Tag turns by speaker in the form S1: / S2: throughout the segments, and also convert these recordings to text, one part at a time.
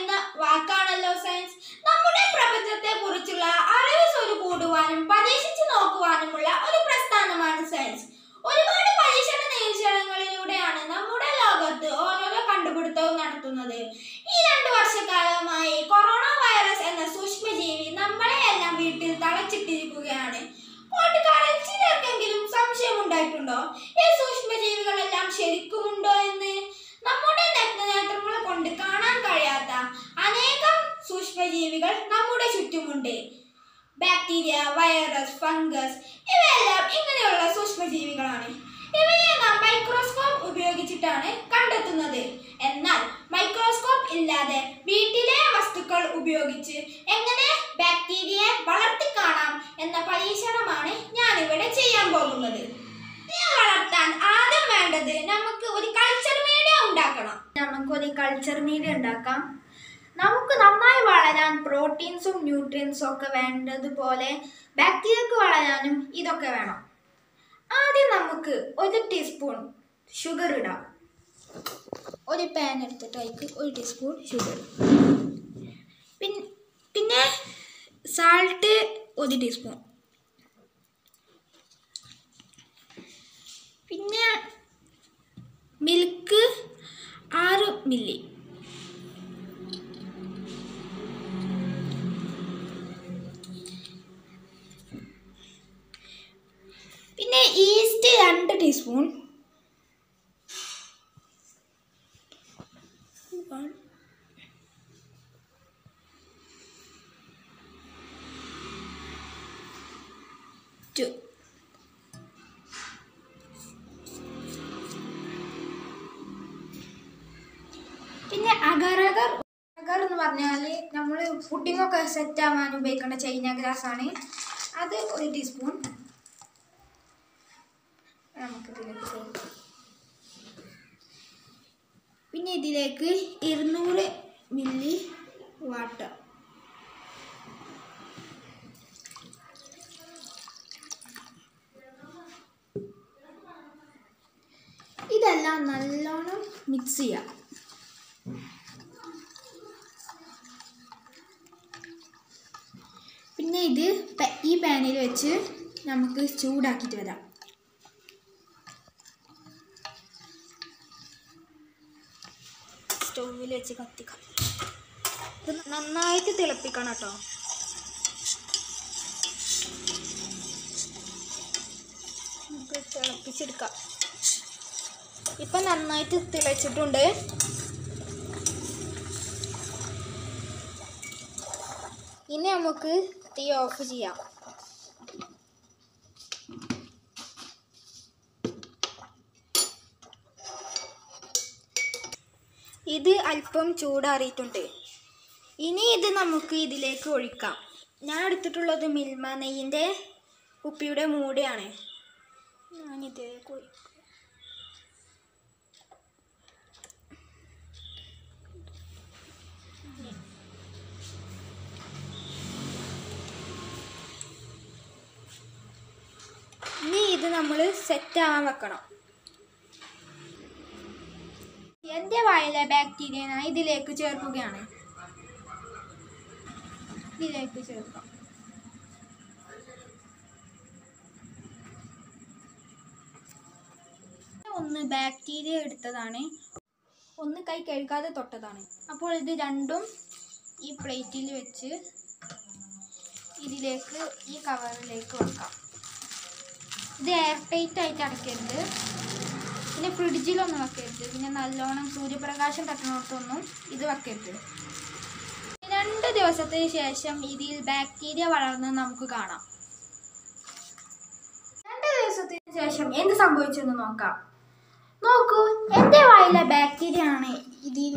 S1: എന്ന വാക്കാണല്ലോ സയൻസ് നമ്മുടെ പ്രപഞ്ചത്തെ കുറിച്ചുള്ള അറിവ് സ്വരുകൂടുവാനും പരീക്ഷിച്ചു നോക്കുവാനുമുള്ള ഒരു പ്രസ്ഥാനമാണ് സയൻസ് ഒരുപാട് പരീക്ഷണ നിരീക്ഷണങ്ങളിലൂടെയാണ് നമ്മുടെ ലോകത്ത് ഓരോരോ കണ്ടുപിടുത്തവും നടത്തുന്നത് ഈ രണ്ടു വർഷക്കാലമായി കൊറോണ വൈറസ് എന്ന സൂക്ഷ്മജീവി നമ്മളെ എല്ലാം വീട്ടിൽ തളച്ചിട്ടിരിക്കുകയാണ് കൂട്ടുകാരിൽ ചിലർക്കെങ്കിലും സംശയമുണ്ടായിട്ടുണ്ടോ ഈ സൂക്ഷ്മജീവികളെല്ലാം ശരിക്കുമുണ്ടോ എന്ന് നമ്മുടെ നഗ്നനേത്രങ്ങളെ കൊണ്ട് കാണാൻ കഴിയാത്ത അനേകം സൂക്ഷ്മജീവികൾ നമ്മുടെ ചുറ്റുമുണ്ട് ബാക്ടീരിയ വൈറസ് ഫംഗസ് ഇവയെല്ലാം ഇങ്ങനെയുള്ള സൂക്ഷ്മജീവികളാണ് ഇവയെ നാം മൈക്രോസ്കോപ്പ് ഉപയോഗിച്ചിട്ടാണ് കണ്ടെത്തുന്നത് എന്നാൽ മൈക്രോസ്കോപ്പ് ഇല്ലാതെ വീട്ടിലെ വസ്തുക്കൾ ഉപയോഗിച്ച് എങ്ങനെ ബാക്ടീരിയയെ വളർത്തി കാണാം എന്ന പരീക്ഷണമാണ് ഞാനിവിടെ ചെയ്യാൻ പോകുന്നത് ഇതിനെ വളർത്താൻ ആദ്യം വേണ്ടത് നമുക്ക് ഒരു കൾച്ചർ മീഡിയ ഉണ്ടാക്കണം നമുക്കൊരു കൾച്ചർ മീഡിയ ഉണ്ടാക്കാം നമുക്ക് നന്നായി വളരാൻ പ്രോട്ടീൻസും ന്യൂട്രിയൻസും ഒക്കെ വേണ്ടതുപോലെ ബാക്ടീരിയക്ക് വളരാനും ഇതൊക്കെ വേണം ആദ്യം നമുക്ക് ഒരു ടീസ്പൂൺ ഷുഗർ ഇടാം ഒരു പാൻ എടുത്തിട്ട് അതിലേക്ക് ഒരു ടീസ്പൂൺ ഷുഗർ പിന്നെ പിന്നെ സാൾട്ട് ഒരു ടീസ്പൂൺ പിന്നെ മിൽക്ക് ആറ് മില്ലി പിന്നെ ഈസ്റ്റ് രണ്ട് ടീസ്പൂൺ One. Two. പിന്നെ അഗർ അഗർ അഗർ എന്ന് പറഞ്ഞാൽ നമ്മൾ പുഡിങ്ങൊക്കെ സെറ്റ് ആവാൻ ഉപയോഗിക്കേണ്ട ചൈന ഗ്രാസ് ആണ് അത് ഒരു ടീസ്പൂൺ നമുക്ക് ഇതിലേക്ക് ചേർക്കാം പിന്നെ ഇതിലേക്ക് ഇരുന്നൂറ് മില്ലി വാട്ടർ ഇതെല്ലാം നല്ലോണം മിക്സ് ചെയ്യാം പിന്നെ ഇത് പ- ഈ പാനിൽ വെച്ച് നമുക്ക് ചൂടാക്കിയിട്ട് വരാം സ്റ്റൗവിൽ വെച്ച് കത്തിക്കാം ഇത് നന്നായിട്ട് തിളപ്പിക്കണം കേട്ടോ നമുക്ക് തിളപ്പിച്ചെടുക്കാം ഇപ്പം നന്നായിട്ട് തിളച്ചിട്ടുണ്ട് ഇനി നമുക്ക് തീ ഓഫ് ചെയ്യാം ഇത് അല്പം ചൂടാറിയിട്ടുണ്ട് ഇനി ഇത് നമുക്ക് ഇതിലേക്ക് ഒഴിക്കാം ഞാൻ എടുത്തിട്ടുള്ളത് മിൽമ നെയ്യിൻ്റെ കുപ്പിയുടെ മൂടിയാണ് ഞാനിതിലേക്ക് ഒഴിക്കാം ഇനി ഇത് നമ്മൾ സെറ്റ് ആവാൻ വെക്കണം എൻ്റെ വായിലെ ബാക്ടീരിയ ഞാൻ ഇതിലേക്ക് ചേർക്കുകയാണ് ഇതിലേക്ക് ചേർക്കാം ഒന്ന് ബാക്ടീരിയ എടുത്തതാണ് ഒന്ന് കൈ കഴുകാതെ തൊട്ടതാണ് അപ്പോൾ ഇത് രണ്ടും ഈ പ്ലേറ്റിൽ വെച്ച് ഇതിലേക്ക് ഈ കവറിലേക്ക് വെക്കാം ഇത് എയർ ടൈറ്റ് ആയിട്ട് അടയ്ക്കരുത് പിന്നെ ഫ്രിഡ്ജിലൊന്നും വെക്കരുത് പിന്നെ നല്ലോണം സൂര്യപ്രകാശം തട്ടുന്നിടത്തൊന്നും ഇത് വെക്കരുത് രണ്ട് ദിവസത്തിന് ശേഷം ഇതിൽ ബാക്ടീരിയ വളർന്ന് നമുക്ക് കാണാം രണ്ട് ദിവസത്തിന് ശേഷം എന്ത് സംഭവിച്ചെന്ന് നോക്കാം നോക്കൂ എൻ്റെ വായിലെ ബാക്ടീരിയ ആണ് ഇതിൽ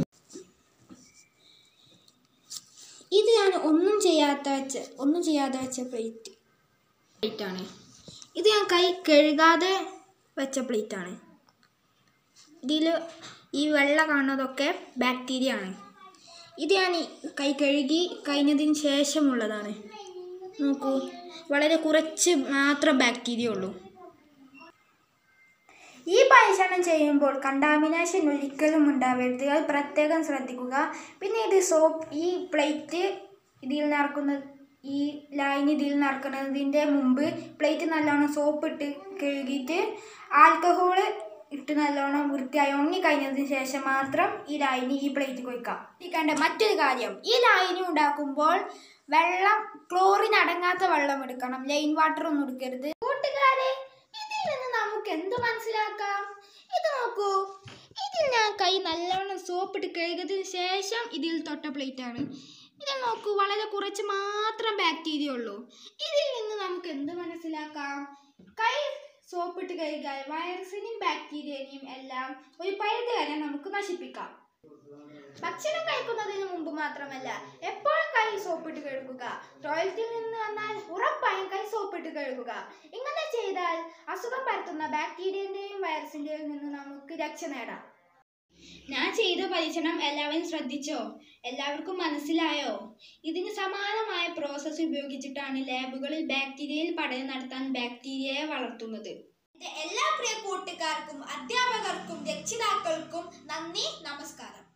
S1: ഇത് ഞാൻ ഒന്നും ചെയ്യാത്ത വെച്ച ഒന്നും ചെയ്യാതെ വെച്ച പ്ലേറ്റ് പ്ലേറ്റ് ആണ് ഇത് ഞാൻ കൈ കഴുകാതെ വെച്ച പ്ലേറ്റ് ആണ് ഇതിൽ ഈ വെള്ള കാണുന്നതൊക്കെ ബാക്ടീരിയ ആണ് ഇത് ഞാൻ ഈ കൈ കഴുകി കഴിഞ്ഞതിന് ശേഷമുള്ളതാണ് നോക്കൂ വളരെ കുറച്ച് മാത്രം ബാക്ടീരിയ ഉള്ളൂ ഈ പരീക്ഷണം ചെയ്യുമ്പോൾ കണ്ടാമിനേഷൻ ഒരിക്കലും ഉണ്ടാവരുത് അത് പ്രത്യേകം ശ്രദ്ധിക്കുക പിന്നെ ഇത് സോപ്പ് ഈ പ്ലേറ്റ് ഇതിൽ നിറക്കുന്ന ഈ ലൈൻ ഇതിൽ നിറക്കുന്നതിൻ്റെ മുമ്പ് പ്ലേറ്റ് നല്ലോണം സോപ്പ് ഇട്ട് കഴുകിയിട്ട് ആൽക്കഹോള് ഇട്ട് നല്ലോണം വൃത്തിയായി ഉണങ്ങി കഴിഞ്ഞതിന് ശേഷം മാത്രം ഈ ലൈനി ഈ പ്ലേറ്റ് കൊയ്ക്കാം ഇരിക്കേണ്ട മറ്റൊരു കാര്യം ഈ ലൈനി ഉണ്ടാക്കുമ്പോൾ വെള്ളം ക്ലോറിൻ അടങ്ങാത്ത വെള്ളം എടുക്കണം ലൈൻ വാട്ടർ ഒന്നും എടുക്കരുത് കൂട്ടുകാരെ ഇതിൽ നിന്ന് നമുക്ക് എന്ത് മനസ്സിലാക്കാം ഇത് നോക്കൂ ഇതിൽ ഞാൻ കൈ നല്ലവണ്ണം സോപ്പിട്ട് കഴുകിയതിന് ശേഷം ഇതിൽ തൊട്ട പ്ലേറ്റ് ആണ് ഇത് നോക്കൂ വളരെ കുറച്ച് മാത്രം ബാക്ടീരിയ ഉള്ളൂ ഇതിൽ നിന്ന് നമുക്ക് എന്ത് മനസ്സിലാക്കാം കൈ സോപ്പിട്ട് കഴുകിയാൽ വൈറസിനെയും ബാക്ടീരിയനെയും എല്ലാം ഒരു പരിധി വരെ നമുക്ക് നശിപ്പിക്കാം ഭക്ഷണം കഴിക്കുന്നതിന് മുമ്പ് മാത്രമല്ല എപ്പോഴും കൈ സോപ്പിട്ട് കഴുകുക ടോയ്ലറ്റിൽ നിന്ന് വന്നാൽ ഉറപ്പായും കൈ സോപ്പിട്ട് കഴുകുക ഇങ്ങനെ ചെയ്താൽ അസുഖം പരത്തുന്ന ബാക്ടീരിയന്റെയും വൈറസിന്റെയും നിന്ന് നമുക്ക് രക്ഷ നേടാം ഞാൻ ചെയ്ത പരീക്ഷണം എല്ലാവരും ശ്രദ്ധിച്ചോ എല്ലാവർക്കും മനസ്സിലായോ ഇതിന് സമാനമായ പ്രോസസ്സ് ഉപയോഗിച്ചിട്ടാണ് ലാബുകളിൽ ബാക്ടീരിയയിൽ പഠനം നടത്താൻ ബാക്ടീരിയയെ വളർത്തുന്നത് എല്ലാ പ്രിയ കൂട്ടുകാർക്കും അധ്യാപകർക്കും രക്ഷിതാക്കൾക്കും നന്ദി നമസ്കാരം